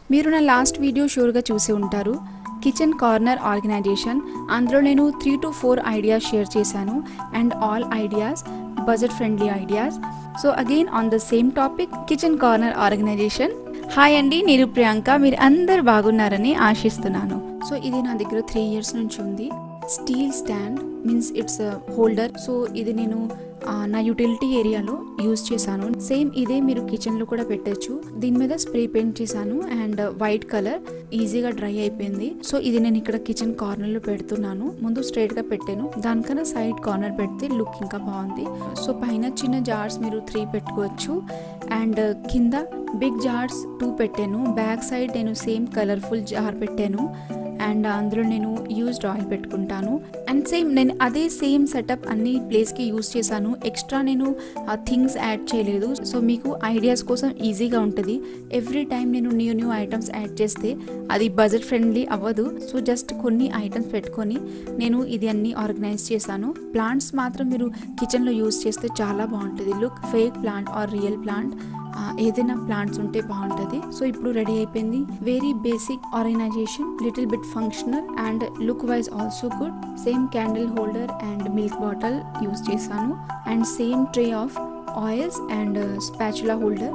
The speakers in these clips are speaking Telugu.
మీరు నా లాస్ట్ వీడియో షూర్గా చూసి ఉంటారు కిచెన్ కార్నర్ ఆర్గనైజేషన్ అందులో నేను three to four ideas share చేశాను and all ideas budget friendly ideas so again on the same topic kitchen corner organization hi అండి నేను ప్రియాంక మీరు అందరు బాగున్నారని ఆశిస్తున్నాను సో ఇది నా దగ్గర త్రీ ఇయర్స్ నుంచి ఉంది steel stand means it's holder so ఇది నేను ఆ, నా యూటిలిటీ ఏరియాలో యూజ్ చేశాను సేమ్ ఇదే మీరు కిచెన్లో కూడా పెట్టచ్చు దీని మీద స్ప్రే పెయింట్ చేశాను అండ్ వైట్ కలర్ ఈజీగా డ్రై అయిపోయింది సో ఇది నేను ఇక్కడ కిచెన్ కార్నర్లో పెడుతున్నాను ముందు స్ట్రైట్గా పెట్టాను దానికన్నా సైడ్ కార్నర్ పెడితే లుక్ ఇంకా బాగుంది సో పైన చిన్న జార్స్ మీరు త్రీ పెట్టుకోవచ్చు అండ్ కింద బిగ్ జార్స్ టూ పెట్టాను బ్యాక్ సైడ్ నేను సేమ్ కలర్ఫుల్ జార్ పెట్టాను అండ్ అందులో నేను యూజ్డ్ ఆయిల్ పెట్టుకుంటాను అండ్ సేమ్ నేను అదే సేమ్ సెటప్ అన్ని ప్లేస్కి యూజ్ చేశాను ఎక్స్ట్రా నేను థింగ్స్ యాడ్ చేయలేదు సో మీకు ఐడియాస్ కోసం ఈజీగా ఉంటుంది ఎవ్రీ టైం నేను న్యూ న్యూ ఐటమ్స్ యాడ్ చేస్తే అది బడ్జెట్ ఫ్రెండ్లీ అవ్వదు సో జస్ట్ కొన్ని ఐటమ్స్ పెట్టుకొని నేను ఇది అన్ని ఆర్గనైజ్ చేశాను ప్లాంట్స్ మాత్రం మీరు కిచెన్లో యూజ్ చేస్తే చాలా బాగుంటుంది look fake plant or real plant ఆ, ఏదైనా ప్లాంట్స్ ఉంటే బాగుంటుంది సో ఇప్పుడు రెడీ అయిపోయింది very basic organization little bit functional and look wise also good same candle holder and milk bottle use చేశాను and same tray of oils and spatula holder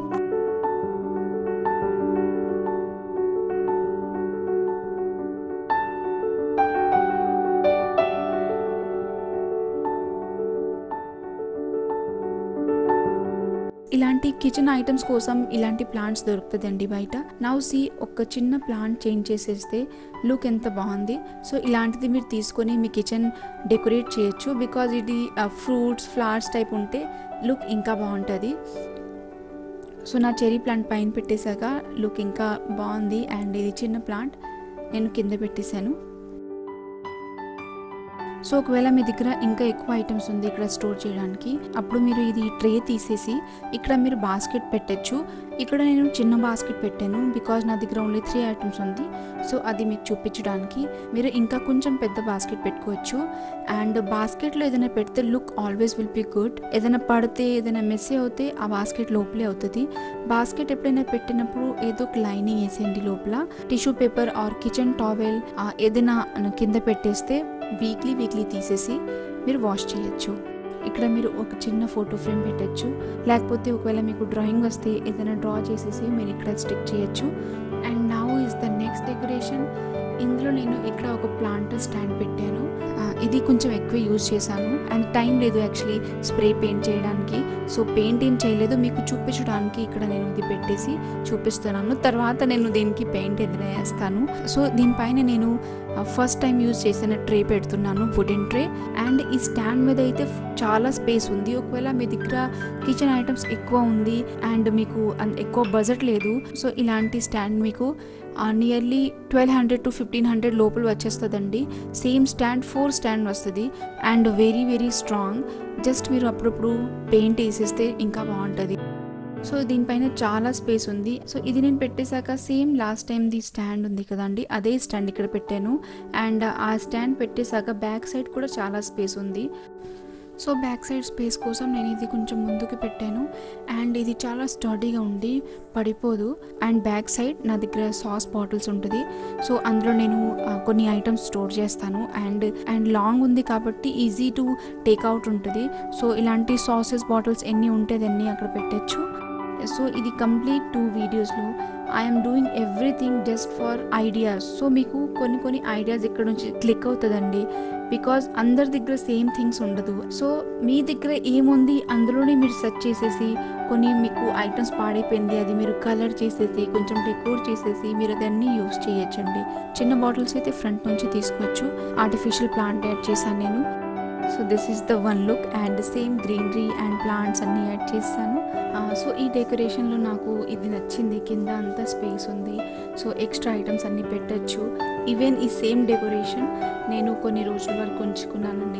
ఇలాంటి కిచెన్ ఐటమ్స్ కోసం ఇలాంటి ప్లాంట్స్ దొరుకుతుందండి బయట నవ్ సి ఒక చిన్న ప్లాంట్ చేంజ్ చేసేస్తే లుక్ ఎంత బాగుంది సో ఇలాంటిది మీరు తీసుకొని మీ కిచెన్ డెకరేట్ చేయొచ్చు బికాజ్ ఇది ఫ్రూట్స్ ఫ్లవర్స్ టైప్ ఉంటే లుక్ ఇంకా బాగుంటుంది సో నా చెరీ ప్లాంట్ పైన పెట్టేశాక లుక్ ఇంకా బాగుంది అండ్ ఇది చిన్న ప్లాంట్ నేను కింద పెట్టేశాను సో ఒకవేళ మీ దగ్గర ఇంకా ఎక్కువ ఐటమ్స్ ఉంది ఇక్కడ స్టోర్ చేయడానికి అప్పుడు మీరు ఇది ట్రే తీసేసి ఇక్కడ మీరు బాస్కెట్ పెట్టచ్చు ఇక్కడ నేను చిన్న బాస్కెట్ పెట్టాను బికాజ్ నా దగ్గర ఓన్లీ త్రీ ఐటమ్స్ ఉంది సో అది మీకు చూపించడానికి మీరు ఇంకా కొంచెం పెద్ద బాస్కెట్ పెట్టుకోవచ్చు అండ్ బాస్కెట్లో ఏదైనా పెడితే look always will be good ఏదైనా పడితే ఏదైనా మెస్సీ అవుతే ఆ బాస్కెట్ లోపలే అవుతుంది బాస్కెట్ ఎప్పుడైనా పెట్టినప్పుడు ఏదో ఒక లైనింగ్ వేసేయండి లోపల tissue paper or kitchen towel ఏదైనా కింద పెట్టేస్తే వీక్లీ వీక్లీ తీసేసి మీరు వాష్ చేయొచ్చు ఇక్కడ మీరు ఒక చిన్న ఫోటో ఫ్రేమ్ పెట్టచ్చు లేకపోతే ఒకవేళ మీకు డ్రాయింగ్ వస్తే ఏదైనా డ్రా చేసేసి మీరు ఇక్కడ స్టిక్ చేయొచ్చు and now is the next decoration ఇందులో నేను ఇక్కడ ఒక ప్లాంట్ స్టాండ్ పెట్టాను ఆ, ఇది కొంచెం ఎక్కువ యూజ్ చేశాను అండ్ టైం లేదు యాక్చువల్లీ స్ప్రే పెయింట్ చేయడానికి సో పెయింట్ ఏం చేయలేదు మీకు చూపించడానికి ఇక్కడ నేను ఇది పెట్టేసి చూపిస్తున్నాను తర్వాత నేను దీనికి పెయింట్ ఏదైనా వేస్తాను సో దీనిపైన నేను ఫస్ట్ టైం యూజ్ చేసిన ట్రే పెడుతున్నాను వుడెన్ ట్రే అండ్ ఈ స్టాండ్ మీద అయితే చాలా స్పేస్ ఉంది ఒకవేళ మీ దగ్గర కిచెన్ ఐటమ్స్ ఎక్కువ ఉంది అండ్ మీకు అంత ఎక్కువ బడ్జెట్ లేదు సో ఇలాంటి స్టాండ్ మీకు nearly twelve hundred to fifteen hundred లోపల వచ్చేస్తుందండి సేమ్ స్టాండ్ ఫోర్ స్టాండ్ వస్తుంది and very very strong just మీరు అప్పుడప్పుడు పెయింట్ వేసేస్తే ఇంకా బాగుంటుంది సో దీనిపైన చాలా స్పేస్ ఉంది సో ఇది నేను పెట్టేశాక same last time the stand ఉంది కదండి అదే స్టాండ్ ఇక్కడ పెట్టాను అండ్ ఆ స్టాండ్ పెట్టేశాక బ్యాక్ సైడ్ కూడా చాలా స్పేస్ ఉంది సో బ్యాక్ సైడ్ స్పేస్ కోసం నేను ఇది కొంచెం ముందుకు పెట్టాను అండ్ ఇది చాలా స్టడీగా ఉండి పడిపోదు అండ్ బ్యాక్ సైడ్ నా దగ్గర సాస్ బాటిల్స్ ఉంటుంది సో అందులో నేను ఆ, కొన్ని ఐటమ్స్ స్టోర్ చేస్తాను అండ్ అండ్ లాంగ్ ఉంది కాబట్టి ఈజీ టు టేక్అవుట్ ఉంటుంది సో ఇలాంటి సాసెస్ బాటిల్స్ ఎన్ని ఉంటే అన్నీ అక్కడ పెట్టచ్చు సో ఇది కంప్లీట్ టూ వీడియోస్లో I'm doing everything just for ideas so మీకు కొన్ని కొన్ని ఐడియాస్ ఇక్కడ నుంచి క్లిక్ అవుతుందండి బికాజ్ అందరి దగ్గర సేమ్ థింగ్స్ ఉండదు సో మీ దగ్గర ఏముంది అందులోనే మీరు సెర్చ్ చేసేసి కొన్ని మీకు ఐటమ్స్ పాడైపోయింది అది మీరు కలర్ చేసేసి కొంచెం డెకోర్ చేసేసి మీరు దాన్ని యూస్ చేయొచ్చండి చిన్న బాటిల్స్ అయితే ఫ్రంట్ నుంచి తీసుకోవచ్చు ఆర్టిఫిషియల్ ప్లాంట్ యాడ్ చేశాను నేను so this is the one look and same greenery and plants అన్నీ యాడ్ చేశాను సో ఈ డెకరేషన్లో నాకు ఇది నచ్చింది కింద అంతా స్పేస్ ఉంది సో ఎక్స్ట్రా ఐటమ్స్ అన్నీ పెట్టచ్చు ఈవెన్ ఈ సేమ్ డెకరేషన్ నేను కొన్ని రోజుల వరకు ఉంచుకున్నానండి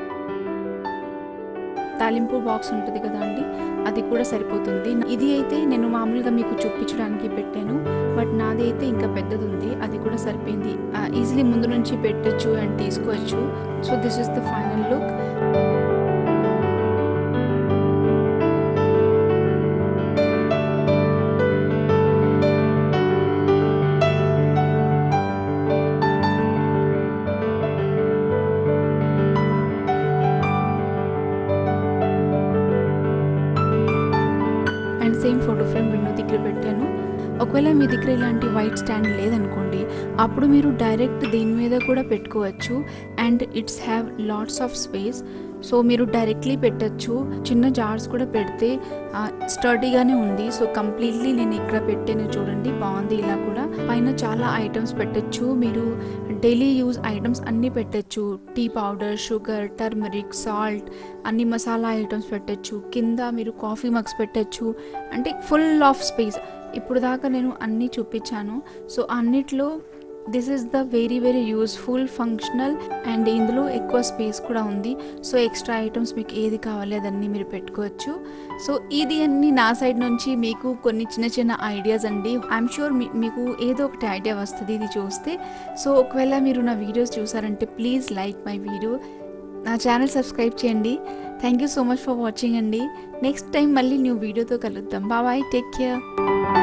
తాలింపు బాక్స్ ఉంటుంది కదా అండి అది కూడా సరిపోతుంది ఇది అయితే నేను మామూలుగా మీకు చూపించడానికి పెట్టాను బట్ నాది అయితే ఇంకా పెద్దది ఉంది అది కూడా సరిపోయింది ఈజీలీ ముందు నుంచి పెట్టచ్చు అండ్ తీసుకోవచ్చు so this is the final look ఒకవేళ మీ దగ్గర ఇలాంటి వైట్ స్టాండ్ లేదనుకోండి అప్పుడు మీరు డైరెక్ట్ దీని మీద కూడా పెట్టుకోవచ్చు and it's have lots of space so మీరు డైరెక్ట్లీ పెట్టచ్చు చిన్న జార్స్ కూడా పెడితే స్టడీగానే ఉంది సో కంప్లీట్లీ నేను ఇక్కడ పెట్టాను చూడండి బాగుంది ఇలా కూడా పైన చాలా ఐటమ్స్ పెట్టచ్చు మీరు డైలీ యూజ్ ఐటమ్స్ అన్నీ పెట్టచ్చు tea powder sugar turmeric salt అన్ని మసాలా ఐటమ్స్ పెట్టచ్చు కింద మీరు కాఫీ మగ్స్ పెట్టచ్చు అంటే ఫుల్ ఆఫ్ స్పేస్ ఇప్పుడు దాకా నేను అన్నీ చూపించాను సో అన్నిట్లో this is the very very useful functional and ఇందులో ఎక్కువ స్పేస్ కూడా ఉంది సో ఎక్స్ట్రా ఐటమ్స్ మీకు ఏది కావాలి అదన్నీ మీరు పెట్టుకోవచ్చు సో ఇది అన్ని నా సైడ్ నుంచి మీకు కొన్ని చిన్న చిన్న ఐడియాస్ అండి ఐఎమ్ షూర్ మీకు ఏదో ఒకటి ఐడియా వస్తుంది ఇది చూస్తే సో ఒకవేళ మీరు నా వీడియోస్ చూసారంటే ప్లీజ్ లైక్ మై వీడియో నా ఛానల్ సబ్స్క్రైబ్ చేయండి thank you so much for watching అండి నెక్స్ట్ టైం మళ్ళీ న్యూ వీడియోతో కలుద్దాం బాయ్ టేక్ కేర్